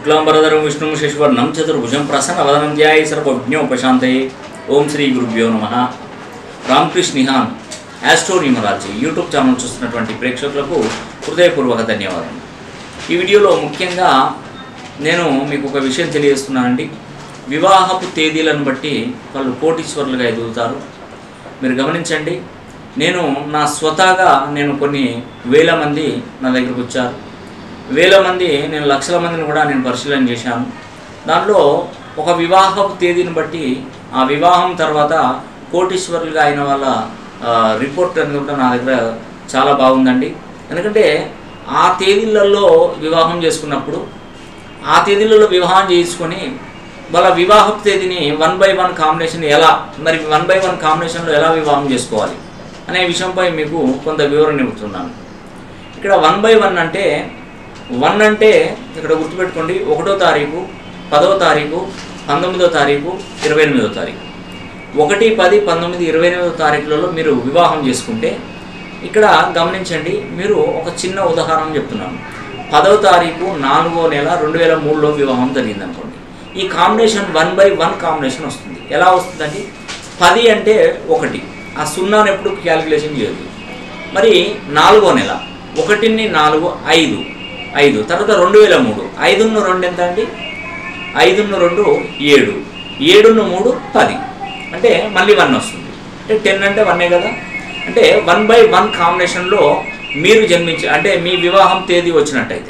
శుక్లాంబరధరం విష్ణుం శశివర్ణం చతుర్భుజం ప్రసన్నవదనం ధ్యాయ సర్వజ్ఞోపశాంతయే ఓం శ్రీ గురుభ్యో నమ రామకృష్ణ నిహాన్ యాస్ట్రో న్యూమరాలజీ యూట్యూబ్ ఛానల్ చూస్తున్నటువంటి ప్రేక్షకులకు హృదయపూర్వక ధన్యవాదాలు ఈ వీడియోలో ముఖ్యంగా నేను మీకు ఒక విషయం తెలియజేస్తున్నానండి వివాహపు తేదీలను బట్టి వాళ్ళు కోటీశ్వరులుగా ఎదుగుతారు మీరు గమనించండి నేను నా స్వతహాగా నేను కొన్ని వేల మంది నా దగ్గరకు వచ్చారు వేల మంది నేను లక్షల మందిని కూడా నేను పరిశీలన చేశాను దాంట్లో ఒక వివాహపు తేదీని బట్టి ఆ వివాహం తర్వాత కోటీశ్వరులుగా అయిన వాళ్ళ ఆ, రిపోర్ట్ అనేది కూడా నా దగ్గర చాలా బాగుందండి ఎందుకంటే ఆ తేదీలలో వివాహం చేసుకున్నప్పుడు ఆ తేదీలలో వివాహం చేసుకొని వాళ్ళ వివాహపు తేదీని వన్ బై వన్ కాంబినేషన్ ఎలా మరి వన్ బై వన్ కాంబినేషన్లో ఎలా వివాహం చేసుకోవాలి అనే విషయంపై మీకు కొంత వివరణ ఇస్తున్నాను ఇక్కడ వన్ బై వన్ అంటే వన్ అంటే ఇక్కడ గుర్తుపెట్టుకోండి ఒకటో తారీఖు పదవ తారీఖు పంతొమ్మిదో తారీఖు ఇరవై ఎనిమిదో తారీఖు ఒకటి పది పంతొమ్మిది ఇరవై ఎనిమిదో తారీఖులలో మీరు వివాహం చేసుకుంటే ఇక్కడ గమనించండి మీరు ఒక చిన్న ఉదాహరణ చెప్తున్నాను పదవ తారీఖు నాలుగో నెల రెండు వేల మూడులో వివాహం జరిగింది అనుకోండి ఈ combination one by one combination వస్తుంది ఎలా వస్తుందండి పది అంటే ఒకటి ఆ సున్నాను ఎప్పుడు క్యాలిక్యులేషన్ చేయొద్దు మరి నాలుగో నెల ఒకటిని నాలుగు ఐదు ఐదు తర్వాత రెండు వేల మూడు ఐదున్న రెండు ఎంత అండి ఐదున్న రెండు ఏడు ఏడున్న మూడు పది అంటే మళ్ళీ వన్ వస్తుంది అంటే టెన్ అంటే వన్నే కదా అంటే వన్ బై వన్ కాంబినేషన్లో మీరు జన్మించి అంటే మీ వివాహం తేదీ వచ్చినట్టయితే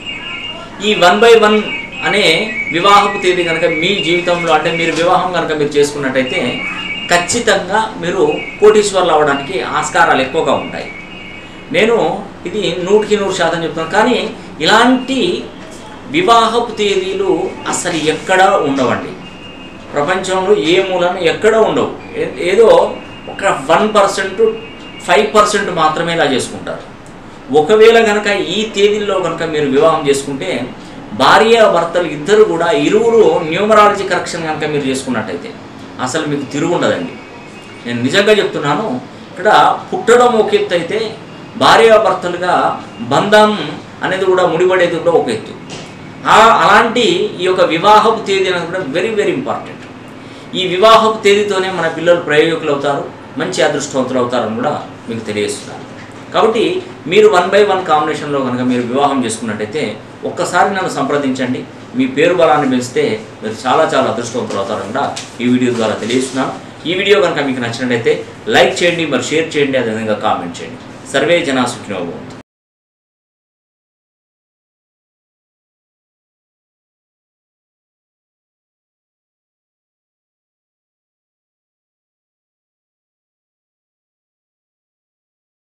ఈ వన్ బై వన్ అనే వివాహపు తేదీ కనుక మీ జీవితంలో అంటే మీరు వివాహం కనుక మీరు చేసుకున్నట్టయితే ఖచ్చితంగా మీరు కోటీశ్వర్లు అవ్వడానికి ఆస్కారాలు ఎక్కువగా ఉంటాయి నేను ఇది నూటికి నూరు శాతం చెప్తాను కానీ ఇలాంటి వివాహపు తేదీలు అసలు ఎక్కడా ఉండవండి ప్రపంచంలో ఏ మూలన ఎక్కడా ఉండవు ఏ- ఏదో ఒక వన్ పర్సెంట్ ఫైవ్ పర్సెంట్ మాత్రమే ఇలా చేసుకుంటారు ఒకవేళ కనుక ఈ తేదీల్లో కనుక మీరు వివాహం చేసుకుంటే భార్య భర్తలు ఇద్దరు కూడా ఇరువురు న్యూమరాలజీ కరెక్షన్ కనుక మీరు చేసుకున్నట్టయితే అసలు మీకు తిరుగుండదండి నేను నిజంగా చెప్తున్నాను ఇక్కడ పుట్టడం ఒక ఎత్తు అయితే భార్యాభర్తలుగా బంధం అనేది కూడా ముడిపడేది కూడా ఒక ఎత్తు ఆ- అలాంటి ఈ యొక్క వివాహపు తేదీ అనేది కూడా వెరీ వెరీ ఇంపార్టెంట్ ఈ వివాహపు తేదీతోనే మన పిల్లలు ప్రయోజకులు అవుతారు మంచి అదృష్టవంతులు అవుతారని కూడా మీకు తెలియజేస్తున్నాను కాబట్టి మీరు వన్ బై వన్ కాంబినేషన్లో కనుక మీరు వివాహం చేసుకున్నట్టయితే ఒక్కసారి నన్ను సంప్రదించండి మీ పేరు బలాన్ని పెంచితే మీరు చాలా చాలా అదృష్టవంతులు అవుతారని కూడా ఈ వీడియో ద్వారా తెలియజేస్తున్నాను ఈ వీడియో కనుక మీకు నచ్చినట్టయితే లైక్ చేయండి మరి షేర్ చేయండి అదేవిధంగా కామెంట్ చేయండి సర్వే జనా సుఖినోభవంతు